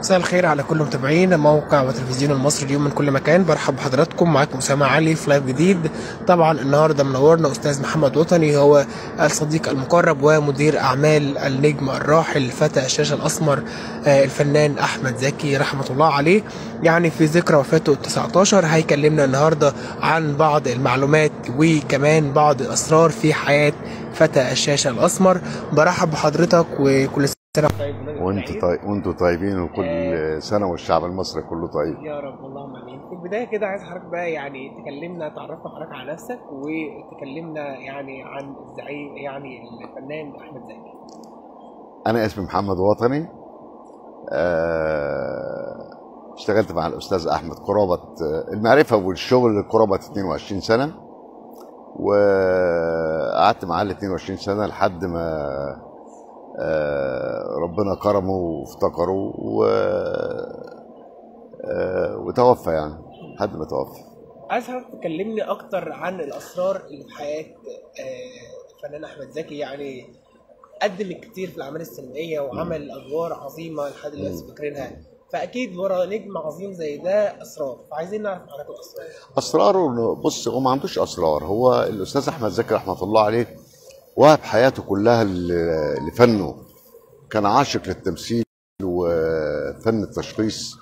مساء الخير على كل متابعين موقع وتلفزيون المصري اليوم من كل مكان برحب بحضراتكم معاكم اسامه علي في لايف جديد طبعا النهارده منورنا استاذ محمد وطني هو الصديق المقرب ومدير اعمال النجم الراحل فتى الشاشه الاسمر آه، الفنان احمد زكي رحمه الله عليه يعني في ذكرى وفاته ال 19 هيكلمنا النهارده عن بعض المعلومات وكمان بعض الاسرار في حياه فتى الشاشه الاسمر برحب بحضرتك وكل سنه وانتوا طيب وانتوا طيبين وكل سنه والشعب المصري كله طيب يا رب اللهم امين في البدايه كده عايز حضرتك بقى يعني تكلمنا تعرفنا حضرتك على نفسك وتكلمنا يعني عن الزعيم يعني الفنان احمد زكي انا اسمي محمد وطني آه، اشتغلت مع الاستاذ احمد قرابه المعرفه والشغل قرابه 22 سنه وقعدت معاه ال 22 سنه لحد ما آه، ربنا كرمه وافتكره و آه، وتوفى يعني لحد ما توفى عايز حضرتك تكلمني اكتر عن الاسرار اللي في حياه آه، الفنان احمد زكي يعني قدم الكثير في الاعمال السينمائيه وعمل ادوار عظيمه لحد دلوقتي فاكرينها فاكيد ورا نجم عظيم زي ده اسرار فعايزين نعرف حضرتك الاسرار اسراره بص هو ما عندوش اسرار هو الاستاذ احمد زكي رحمه الله عليه وهب حياته كلها ل- لفنه كان عاشق للتمثيل وفن التشخيص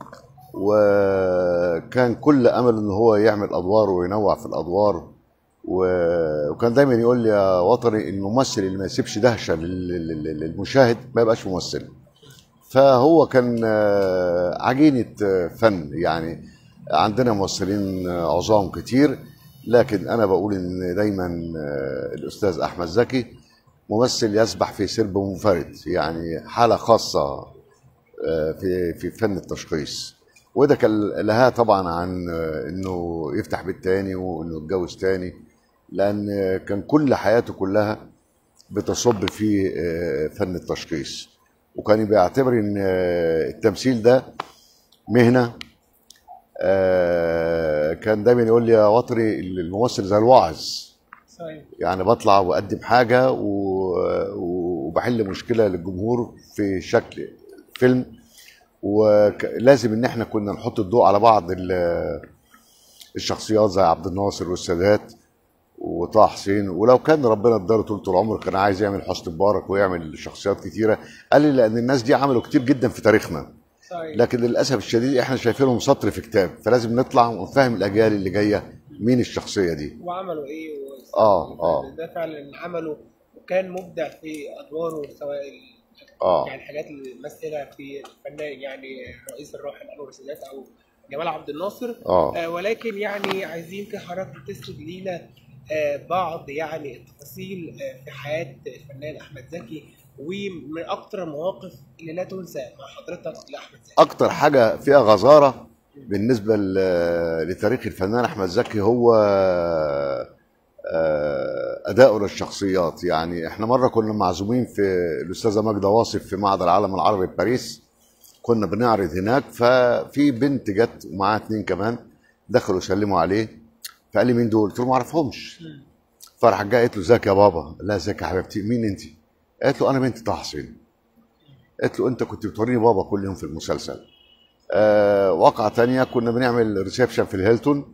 وكان كل امل ان هو يعمل ادوار وينوع في الادوار و- وكان دايما يقول لي يا وطني الممثل اللي ما يسيبش دهشه لل- لل- للمشاهد ما يبقاش ممثل فهو كان آه، عجينه آه، فن يعني عندنا ممثلين آه، عظام كتير لكن انا بقول ان دايما آه، الاستاذ احمد زكي ممثل يسبح في سرب منفرد يعني حاله خاصه آه، في في فن التشخيص وده كان لها طبعا عن آه، انه يفتح بيت تاني وانه يتجوز تاني لان آه، كان كل حياته كلها بتصب في آه، فن التشخيص وكان بيعتبر ان آه، التمثيل ده مهنه آه، كان دايما يقول لي يا وطري الممثل زي الواعظ صحيح يعني بطلع واقدم حاجه و- وبحل مشكله للجمهور في شكل فيلم ولازم ان احنا كنا نحط الضوء على بعض ال- الشخصيات زي عبد الناصر والسادات وطه حسين ولو كان ربنا اداله طول العمر كان عايز يعمل حسني مبارك ويعمل شخصيات كتيره قال لي لان الناس دي عملوا كتير جدا في تاريخنا صحيح لكن للاسف الشديد احنا شايفينهم سطر في كتاب فلازم نطلع ونفهم الاجيال اللي جايه مين الشخصيه دي وعملوا ايه و... آه، آه. ده فعلا عمله وكان مبدع في ادواره سواء ال- اه يعني الحاجات اللي مثلها في الفنان يعني رئيس الراحل انور السادات او جمال عبد الناصر اه آه ولكن يعني عايزين كده حضرتك تسرد لينا آه بعض يعني التفاصيل آه في حياه الفنان احمد زكي ومن اكتر المواقف اللي لا تنسى مع حضرتك لاحمد زكي اكتر حاجه فيها غزاره بالنسبه ل- لتاريخ الفنان احمد زكي هو آه، اداؤه للشخصيات يعني احنا مره كنا معزومين في الاستاذه ماجده واصف في معهد العالم العربي في باريس كنا بنعرض هناك ففي بنت جت ومعاها اتنين كمان دخلوا سلموا عليه فقال لي مين دول؟ قلت له ما اعرفهمش فراح جاي قالت له ازيك يا بابا لا ازيك يا حبيبتي مين انت؟ قالت له انا بنت طه حسين قالت له انت كنت بتوريني بابا كل يوم في المسلسل آه واقعة تانية كنا بنعمل ريسبشن في الهيلتون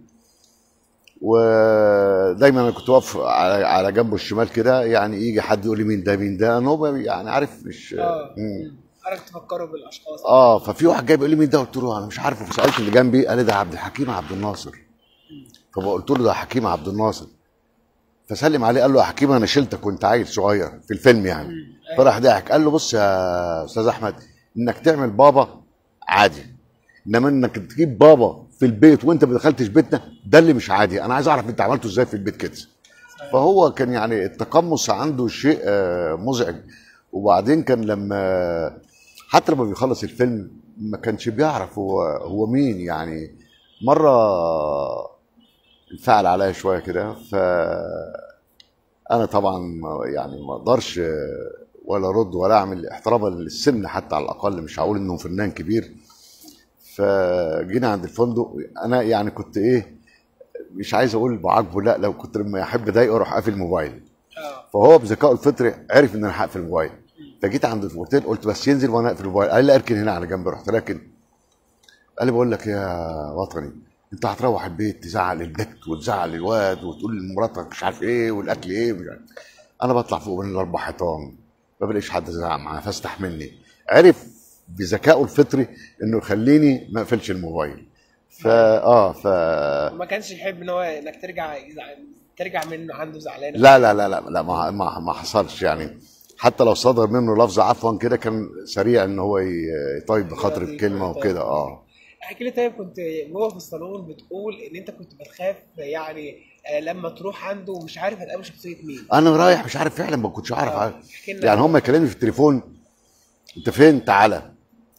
ودايما انا كنت واقف على, على جنبه الشمال كده يعني يجي حد يقول لي مين ده مين ده انا هو يعني عارف مش اه مم. حضرتك تفكروا بالاشخاص اه ففي واحد جاي بيقول لي مين ده قلت له انا مش عارفه فسالت اللي جنبي قال لي ده عبد الحكيم عبد الناصر فقلت له ده حكيم عبد الناصر فسلم عليه قال له يا حكيم انا شلتك وانت عيل صغير في الفيلم يعني فراح ضحك قال له بص يا استاذ احمد انك تعمل بابا عادي انما انك تجيب بابا في البيت وانت ما دخلتش بيتنا ده اللي مش عادي انا عايز اعرف انت عملته ازاي في البيت كده فهو كان يعني التقمص عنده شيء آه، مزعج وبعدين كان لما حتى لما بيخلص الفيلم ما كانش بيعرف هو هو مين يعني مره انفعل عليا شويه كده ف انا طبعا ما- يعني ما اقدرش ولا ارد ولا اعمل احتراما للسن حتى على الاقل مش هقول انه فنان كبير فجينا عند الفندق انا يعني كنت ايه مش عايز اقول بعاقبه لا لو كنت لما احب اضايقه اروح قافل الموبايل اه فهو بذكائه الفطري عرف ان انا هقفل الموبايل فجيت عند الاوتيل قلت بس ينزل وانا اقفل الموبايل قال لي اركن هنا على جنب رحت راكن قال لي بقول لك يا وطني انت هتروح البيت تزعل البت وتزعل الواد وتقول لمراتك مش عارف ايه والاكل ايه مش عارف. انا بطلع فوق من الاربع حيطان ما بلاقيش حد ازعق معاه فاستحملني عرف بذكائه الفطري انه يخليني ما اقفلش الموبايل فا اه ف ما كانش يحب ان هو انك ترجع يزعل ترجع من عنده زعلان لا لا لا لا لا ما ما, ما حصلش يعني حتى لو صدر منه لفظ عفوا كده كان سريع ان هو ي- يطيب بخاطر الكلمه وكده اه احكي لي طيب كنت جوه في الصالون بتقول ان انت كنت بتخاف يعني آه، لما تروح عنده ومش عارف هتقابل شخصيه مين انا رايح مش عارف فعلا ما كنتش عارف آه، عارف. احكي لنا يعني هم يكلمني في التليفون انت فين تعالى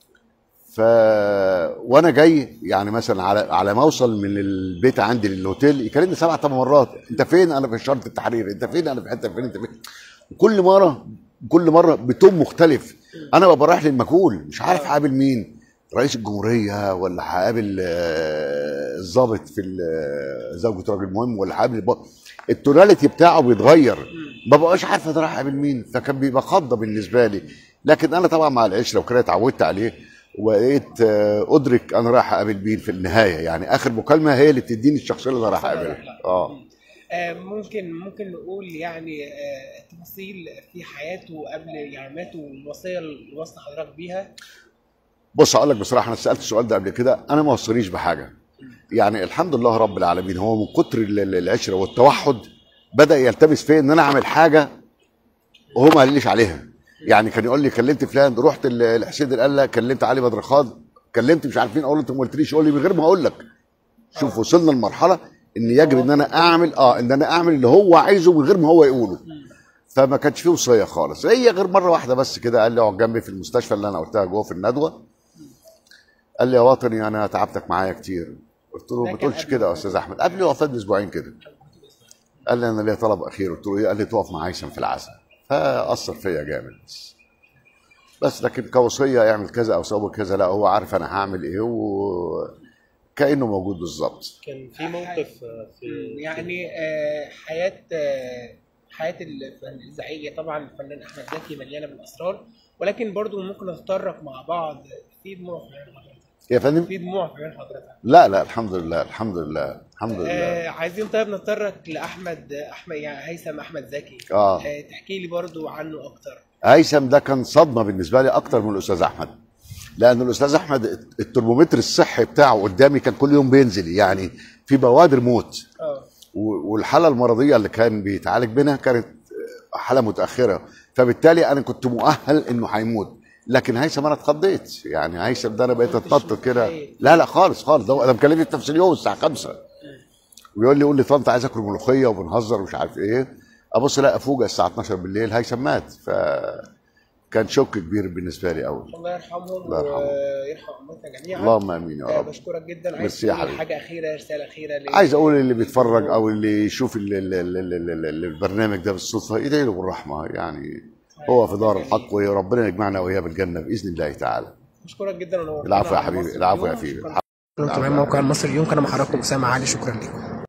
ف وانا جاي يعني مثلا على على ما اوصل من البيت عندي للهوتيل يكلمني سبع ثمان مرات انت فين انا في شرطه التحرير انت فين انا في حته فين انت فين كل مره كل مره بتون مختلف انا ببقى رايح للمجهول مش عارف هقابل مين رئيس الجمهوريه ولا هقابل آه، الضابط في ال- زوجة راجل مهم ولا هقابل الب- التوناليتي بتاعه بيتغير ما بقاش عارف انا رايح اقابل مين فكان بيبقى خضه بالنسبه لي لكن انا طبعا مع العشره وكده اتعودت عليه وبقيت آه، ادرك انا رايح اقابل مين في النهايه يعني اخر مكالمه هي اللي بتديني الشخصيه اللي انا رايح اقابلها اه آه، ممكن ممكن نقول يعني آه، تفاصيل في حياته قبل يعني ماته والوصيه اللي وصى حضرتك بيها بص اقول لك بصراحه انا سالت السؤال ده قبل كده انا ما وصلنيش بحاجه يعني الحمد لله رب العالمين هو من كتر ال- ال- العشره والتوحد بدا يلتبس فيا ان انا اعمل حاجه وهو ما قاليش عليها يعني كان يقول لي كلمت فلان رحت ال- الحسين القله كلمت علي بدر خان كلمت مش عارف مين اقول له انت ما قلتليش يقول لي من غير ما اقول لك شوف وصلنا لمرحله ان يجب ان انا اعمل اه ان انا اعمل اللي هو عايزه من غير ما هو يقوله فما كانش فيه وصيه خالص هي غير مره واحده بس كده قال لي اقعد جنبي في المستشفى اللي انا قلتها جوه في الندوه قال لي يا وطني انا تعبتك معايا كتير قلت له ده ما كان تقولش قبل كده يا وفاة استاذ احمد قبل وفاه باسبوعين كده قال لي انا ليا طلب اخير قلت له ايه قال لي تقف مع هيثم في العزاء فاثر فيا جامد بس بس لكن كوصيه اعمل كذا او سوي كذا لا هو عارف انا هعمل ايه وكانه موجود بالظبط كان في موقف آه، في يعني آه، حياه آه، حياه الفن- الزعيمه طبعا الفنان احمد زكي مليانه بالاسرار ولكن برضو ممكن نتطرق مع بعض في دموع في عين حضرتك يا فندم في دموع في عين حضرتك لا لا الحمد لله الحمد لله الحمد لله آه عايزين طيب نتطرق لاحمد احمد يعني هيثم احمد زكي اه آه تحكي لي برضو عنه اكتر هيثم ده كان صدمه بالنسبه لي اكتر من الاستاذ احمد لان الاستاذ احمد الترمومتر الصحي بتاعه قدامي كان كل يوم بينزل يعني في بوادر موت اه و- والحاله المرضيه اللي كان بيتعالج منها كانت حاله متاخره فبالتالي انا كنت مؤهل انه هيموت لكن هيثم انا اتخضيت يعني هيثم ده انا بقيت اتنطط كده لا لا خالص خالص ده انا مكلمني في نفس اليوم الساعه 5 ويقول لي قول لي طنط عايز اكل ملوخيه وبنهزر ومش عارف ايه ابص لا افوجئ الساعه 12 بالليل هيثم مات ف كان شوك كبير بالنسبه لي قوي الله يرحمهم الله يرحمه. ويرحم امتنا جميعا اللهم امين يا آه رب بشكرك جدا عايز ميرسي يا تقول حبيبي. حاجه اخيره رساله اخيره لل- عايز اقول اللي بيتفرج او اللي يشوف ال- ال- ال- ال- ال- ال- البرنامج ده بالصدفه يدعي له بالرحمه يعني هو في دار الحق وربنا يجمعنا وإياه بالجنه باذن الله تعالى بشكرك جدا ونورتنا العفو يا على حبيبي مصر العفو يا اليوم. حبيبي شكراً. كنت معايا موقع المصري اليوم كان مع حضراتكم اسامه علي شكرا لكم